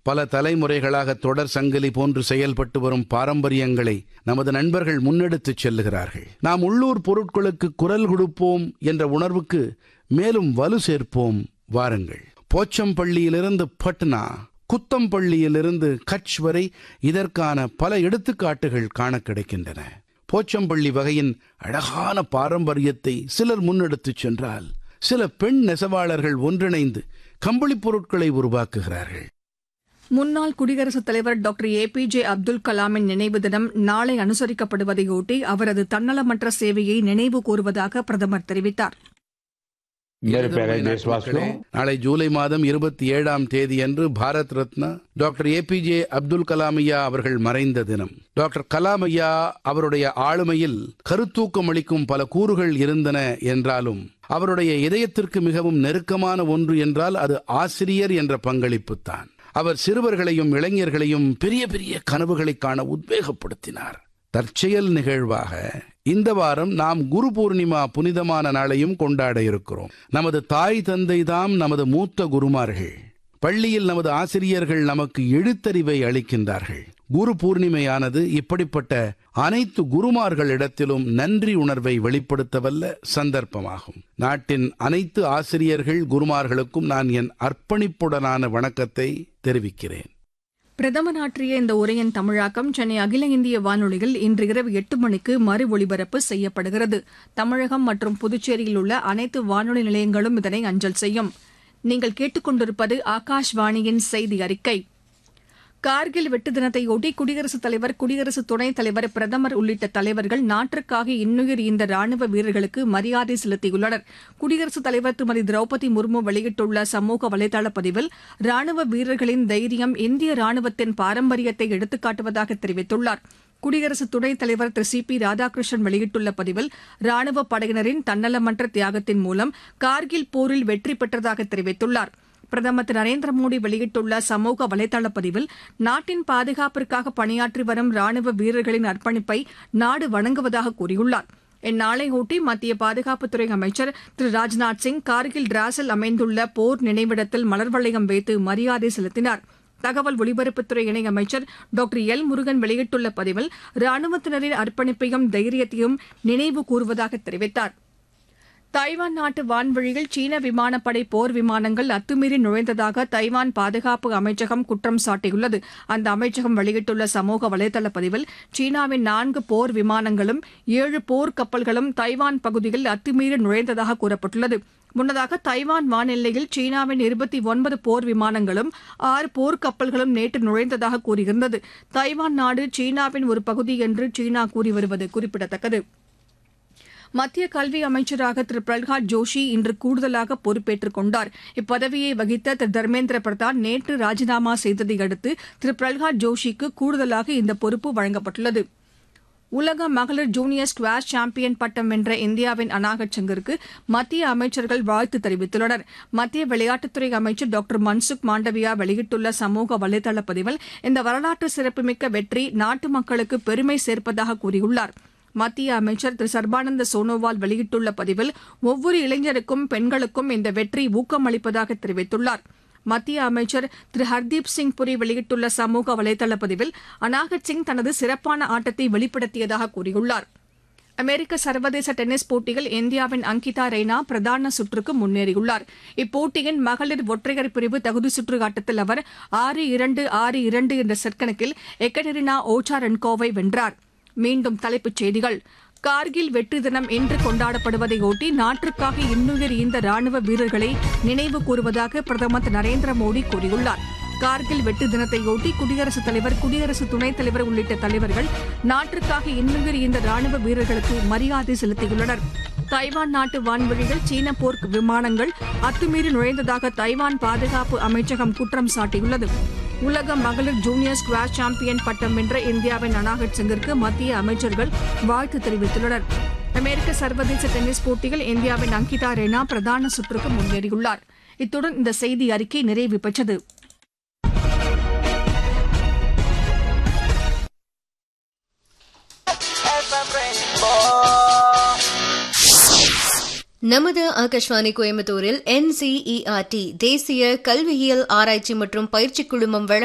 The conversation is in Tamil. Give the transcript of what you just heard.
பல தலைமுறைகளாக தொடர் சங்கிலி போன்று செயல்பட்டு வரும் பாரம்பரியங்களை நமது நண்பர்கள் முன்னெடுத்துச் செல்லுகிறார்கள் நாம் உள்ளூர் பொருட்களுக்கு குரல் கொடுப்போம் என்ற உணர்வுக்கு மேலும் வலு சேர்ப்போம் வாருங்கள் போச்சம்பள்ளியிலிருந்து பட்னா குத்தம்பள்ளியிலிருந்து கட்ச் வரை இதற்கான பல எடுத்துக்காட்டுகள் காண கிடைக்கின்றன போச்சம்பள்ளி வகையின் அழகான பாரம்பரியத்தை சிலர் முன்னெடுத்துச் சென்றால் சில பெண் நெசவாளர்கள் ஒன்றிணைந்து கம்பளிப் பொருட்களை உருவாக்குகிறார்கள் முன்னாள் குடியரசுத் தலைவர் doctor A P J Abdul கலாமின் நினைவு தினம் நாளை அனுசரிக்கப்படுவதையொட்டி அவரது தன்னலமற்ற சேவையை நினைவு கூறுவதாக பிரதமர் தெரிவித்தார் मेरे प्यारे देशवासियों நாளை ஜூலை மாதம் இருபத்தி ஏழாம் தேதியன்று பாரத் ரத்னா டாக்டர் ஏபிஜே அப்துல் கலாம் ஐயா அவர்கள் மறைந்த தினம் டாக்டர் கலாம் ஐயா அவருடைய ஆளுமையில் கருத்தூக்கம் அளிக்கும் பல கூறுகள் இருந்தன என்றாலும் அவருடைய இதயத்திற்கு மிகவும் நெருக்கமான ஒன்று என்றால் அது ஆசிரியர் என்ற பங்களிப்புத்தான் அவர் சிறுவர்களையும் இளைஞர்களையும் பெரிய பெரிய கனவுகளை காண உத்வேகப்படுத்தினார் தற்செயல் நிகழ்வாக இந்த வாரம் நாம் குரு பூர்ணிமா புனிதமான நாளையும் கொண்டாட இருக்கிறோம் நமது தாய் தந்தை தாம் நமது மூத்த குருமார்கள் பள்ளியில் நமது ஆசிரியர்கள் நமக்கு எழுத்தறிவை அளிக்கின்றார்கள் குரு பூர்ணிமையானது இப்படிப்பட்ட அனைத்து குருமார்களிடத்திலும் நன்றி உணர்வை வெளிப்படுத்தவல்ல சந்தர்ப்பமாகும் நாட்டின் அனைத்து ஆசிரியர்கள் குருமார்களுக்கும் நான் என் அர்ப்பணிப்புடனான வணக்கத்தை தெரிவிக்கிறேன் பிரதமர் ஆற்றிய இந்த உரையின் தமிழாக்கம் சென்னை அகில இந்திய வானொலியில் இன்று இரவு எட்டு மணிக்கு மறு ஒலிபரப்பு செய்யப்படுகிறது தமிழகம் மற்றும் புதுச்சேரியில் உள்ள அனைத்து வானொலி நிலையங்களும் இதனை அஞ்சல் செய்யும் நீங்கள் கேட்டுக்கொண்டிருப்பது ஆகாஷ்வாணியின் செய்தி அறிக்கை கார்கில் வெட்டு தினத்தையொட்டி குடியரசுத் தலைவர் குடியரசு துணைத் தலைவர் பிரதமர் உள்ளிட்ட தலைவர்கள் நாட்டிற்காக இன்னுயிர் ஈந்த ராணுவ வீரர்களுக்கு மரியாதை செலுத்தியுள்ளனர் குடியரசுத் தலைவர் திருமதி திரௌபதி முர்மு வெளியிட்டுள்ள சமூக வலைதள பதிவில் ராணுவ வீரர்களின் தைரியம் இந்திய ராணுவத்தின் பாரம்பரியத்தை எடுத்துக்காட்டுவதாக தெரிவித்துள்ளார் குடியரசு துணைத் தலைவர் திரு சி பி ராதாகிருஷ்ணன் வெளியிட்டுள்ள பதிவில் ராணுவ படையினரின் தன்னலமற்ற தியாகத்தின் மூலம் கார்கில் போரில் வெற்றி பெற்றதாக தெரிவித்துள்ளார் பிரதமர் திரு நரேந்திர மோடி வெளியிட்டுள்ள சமூக வலைதள பதிவில் நாட்டின் பாதுகாப்பிற்காக பணியாற்றி வரும் ராணுவ வீரர்களின் அர்ப்பணிப்பை நாடு வணங்குவதாக கூறியுள்ளார் இந்நாளையொட்டி மத்திய பாதுகாப்புத்துறை அமைச்சர் திரு ராஜ்நாத் சிங் கார்கில் டிராஸில் அமைந்துள்ள போர் நினைவிடத்தில் மலர் வளையம் வைத்து மரியாதை செலுத்தினார் தகவல் ஒலிபரப்புத்துறை இணையமைச்சர் டாக்டர் எல் முருகன் வெளியிட்டுள்ள பதிவில் ராணுவத்தினரின் அர்ப்பணிப்பையும் தைரியத்தையும் நினைவு கூறுவதாக தெரிவித்தார் தைவான் நாட்டு வான்வழியில் சீன விமானப்படை போர் விமானங்கள் அத்துமீறி நுழைந்ததாக தைவான் பாதுகாப்பு அமைச்சகம் குற்றம் சாட்டியுள்ளது அந்த அமைச்சகம் வெளியிட்டுள்ள சமூக வலைதள பதிவில் சீனாவின் நான்கு போர் விமானங்களும் ஏழு போர் கப்பல்களும் தைவான் பகுதியில் அத்துமீறி நுழைந்ததாக கூறப்பட்டுள்ளது முன்னதாக தைவான் வானெல்லையில் சீனாவின் இருபத்தி ஒன்பது போர் விமானங்களும் ஆறு போர் கப்பல்களும் நேற்று நுழைந்ததாக கூறியிருந்தது தைவான் நாடு சீனாவின் ஒரு பகுதி என்று சீனா கூறி வருவது குறிப்பிடத்தக்கது மத்திய கல்வி அமைச்சராக திரு பிரல்ஹாத் ஜோஷி இன்று கூடுதலாக பொறுப்பேற்றுக் கொண்டார் இப்பதவியை வகித்த திரு தர்மேந்திர பிரதான் நேற்று ராஜினாமா செய்ததை அடுத்து திரு பிரல்ஹாத் ஜோஷிக்கு கூடுதலாக இந்த பொறுப்பு வழங்கப்பட்டுள்ளது உலக மகளிர் ஜூனியர் ஸ்குவாஷ் சாம்பியன் பட்டம் வென்ற இந்தியாவின் அனாகட் சங்கிற்கு மத்திய அமைச்சர்கள் வாழ்த்து தெரிவித்துள்ளனர் மத்திய விளையாட்டுத்துறை அமைச்சர் டாக்டர் மன்சுக் மாண்டவியா வெளியிட்டுள்ள சமூக வலைதள பதிவில் இந்த வரலாற்று சிறப்புமிக்க வெற்றி நாட்டு மக்களுக்கு பெருமை சேர்ப்பதாக கூறியுள்ளார் மத்திய அமைச்சர் திரு சர்பானந்த சோனோவால் வெளியிட்டுள்ள பதிவில் ஒவ்வொரு இளைஞருக்கும் பெண்களுக்கும் இந்த வெற்றி ஊக்கமளிப்பதாக தெரிவித்துள்ளார் மத்திய அமைச்சர் திரு ஹர்தீப் சிங் புரி வெளியிட்டுள்ள சமூக வலைதள பதிவில் அனாகத் சிங் தனது சிறப்பான ஆட்டத்தை வெளிப்படுத்தியதாக கூறியுள்ளார் அமெரிக்க சர்வதேச டென்னிஸ் போட்டியில் இந்தியாவின் அங்கிதா ரெய்னா பிரதான சுற்றுக்கு முன்னேறியுள்ளார் இப்போட்டியின் மகளிர் ஒற்றையர் பிரிவு தகுதி சுற்று ஆட்டத்தில் அவர் ஆறு இரண்டு ஆறு இரண்டு என்ற செட் கணக்கில் எக்கடெரினா ஓச்சாரென்கோவை வென்றார் மீண்டும் தலைப்புச் செய்திகள் கார்கில் வெற்றி தினம் இன்று கொண்டாடப்படுவதையொட்டி நாட்டிற்காக இன்னுயிர் ஈந்த ராணுவ வீரர்களை நினைவு கூறுவதாக பிரதமர் திரு நரேந்திர மோடி கூறியுள்ளார் கார்கில் வெட்டு தினத்தையொட்டி குடியரசுத் தலைவர் குடியரசு துணைத் தலைவர் உள்ளிட்ட தலைவர்கள் நாட்டிற்காக இன்னுயிர் ஈந்த ராணுவ வீரர்களுக்கு மரியாதை செலுத்தியுள்ளனர் தைவான் நாட்டு வான்வழியில் சீன போர் விமானங்கள் அத்துமீறி நுழைந்ததாக தைவான் பாதுகாப்பு அமைச்சகம் குற்றம் சாட்டியுள்ளது உலக மகளிர் ஜூனியர் ஸ்குவாஷ் சாம்பியன் பட்டம் வென்ற இந்தியாவின் அனாகட் சிங்கிற்கு மத்திய அமைச்சர்கள் வாழ்த்து தெரிவித்துள்ளனர் அமெரிக்க சர்வதேச டென்னிஸ் போட்டியில் இந்தியாவின் அங்கிதா ரெய்னா பிரதான சுற்றுக்கு முன்னேறியுள்ளார் இத்துடன் இந்த செய்தி அறிக்கை நிறைவு பெற்றது நமது ஆகாஷ்வாணி கோயம்புத்தூரில் என்சிஇஆர்டி தேசிய கல்வியியல் ஆராய்ச்சி மற்றும் பயிற்சி குழுமம்